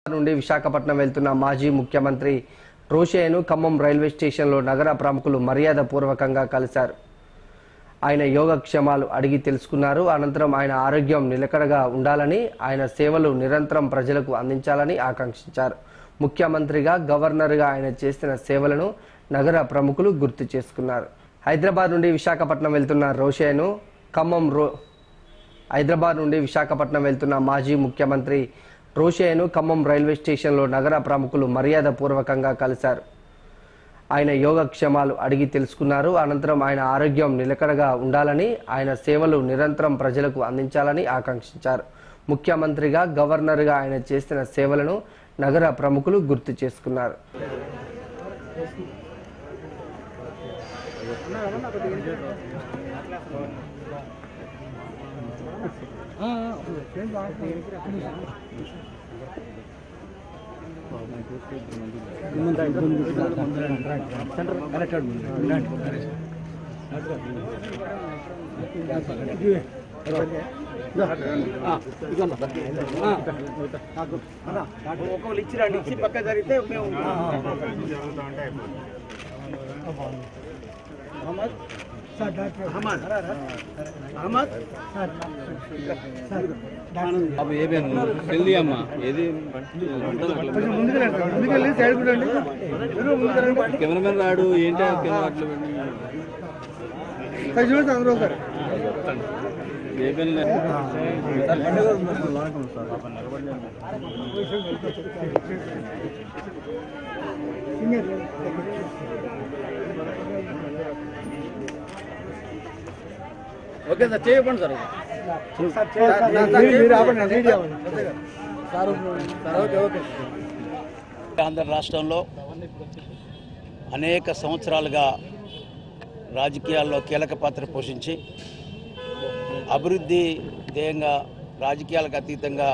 నుండి విశాఖపట్నం వెళ్తున్న మాజీ ముఖ్యమంత్రి రోషయ్యను ఖమ్మం రైల్వే స్టేషన్లో నగర ప్రముఖులు మర్యాద పూర్వకంగా కలిశారు ఆయన యోగక్షేమాలు అడిగి తెలుసుకున్నారు అనంతరం ఆయన ఆరోగ్యం నిలకడగా ఉండాలని ఆయన సేవలు నిరంతరం ప్రజలకు అందించాలని ఆకాంక్షించారు ముఖ్యమంత్రిగా గవర్నర్గా ఆయన చేసిన సేవలను నగర ప్రముఖులు గుర్తు చేసుకున్నారు హైదరాబాద్ నుండి విశాఖపట్నం వెళ్తున్న రోషయ్యను ఖమ్మం రో హైదరాబాద్ నుండి విశాఖపట్నం వెళ్తున్న మాజీ ముఖ్యమంత్రి రోషయ్యను ఖమ్మం రైల్వే స్టేషన్లో నగర ప్రముఖులు మర్యాద పూర్వకంగా కలిశారు ఆయన యోగక్షేమాలు అడిగి తెలుసుకున్నారు అనంతరం ఆయన ఆరోగ్యం నిలకడగా ఉండాలని ఆయన సేవలు నిరంతరం ప్రజలకు అందించాలని ఆకాంక్షించారు ముఖ్యమంత్రిగా గవర్నర్గా ఆయన చేసిన సేవలను నగర ప్రముఖులు గుర్తు చేసుకున్నారు ఒకళ్ళు ఇచ్చిరండి ఇచ్చి పక్క జరిగితే మేము అహ్మద్ అహ్మద్ అహ్మద్ బాబు ఏ పేరు పెళ్ళి అమ్మ ఏది ముందుకెళ్ళి సైడ్ కూడా కెమెరామెన్ రాడు ఏంటి ఆ కెమెరా అట్లా పెట్టి? చూడండి అందరూ ఒకసారి ఏ పెళ్ళి ఓకే సార్ చేయకండి సార్ మీరు ఆపండి వీడియో ఓకే ఓకే ఆంధ్ర రాష్ట్రంలో అనేక సంవత్సరాలుగా రాజకీయాల్లో కీలక పాత్ర పోషించి అభివృద్ధి ధ్యేయంగా రాజకీయాలకు అతీతంగా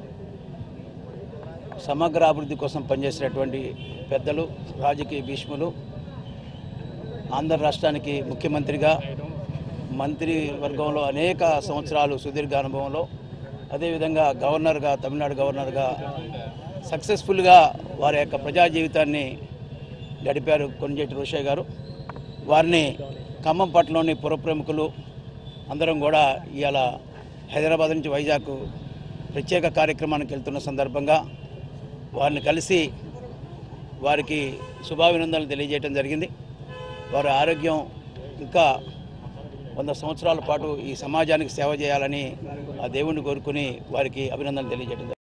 సమగ్ర అభివృద్ధి కోసం పనిచేసినటువంటి పెద్దలు రాజకీయ భీష్ములు ఆంధ్ర రాష్ట్రానికి ముఖ్యమంత్రిగా మంత్రి వర్గంలో అనేక సంవత్సరాలు సుదీర్ఘ అనుభవంలో అదేవిధంగా గవర్నర్గా తమిళనాడు గవర్నర్గా సక్సెస్ఫుల్గా వారి యొక్క ప్రజా జీవితాన్ని గడిపారు కొనిజేటి రోషయ్య గారు వారిని ఖమ్మం పట్టణంలోని పురప్రముఖులు అందరం కూడా ఇవాళ హైదరాబాద్ నుంచి వైజాగ్ ప్రత్యేక కార్యక్రమానికి వెళ్తున్న సందర్భంగా వారిని కలిసి వారికి శుభాభినందనలు తెలియజేయడం జరిగింది వారి ఆరోగ్యం ఇంకా వంద సంవత్సరాల పాటు ఈ సమాజానికి సేవ చేయాలని ఆ దేవుణ్ణి కోరుకుని వారికి అభినందనలు తెలియజేయడం జరిగింది.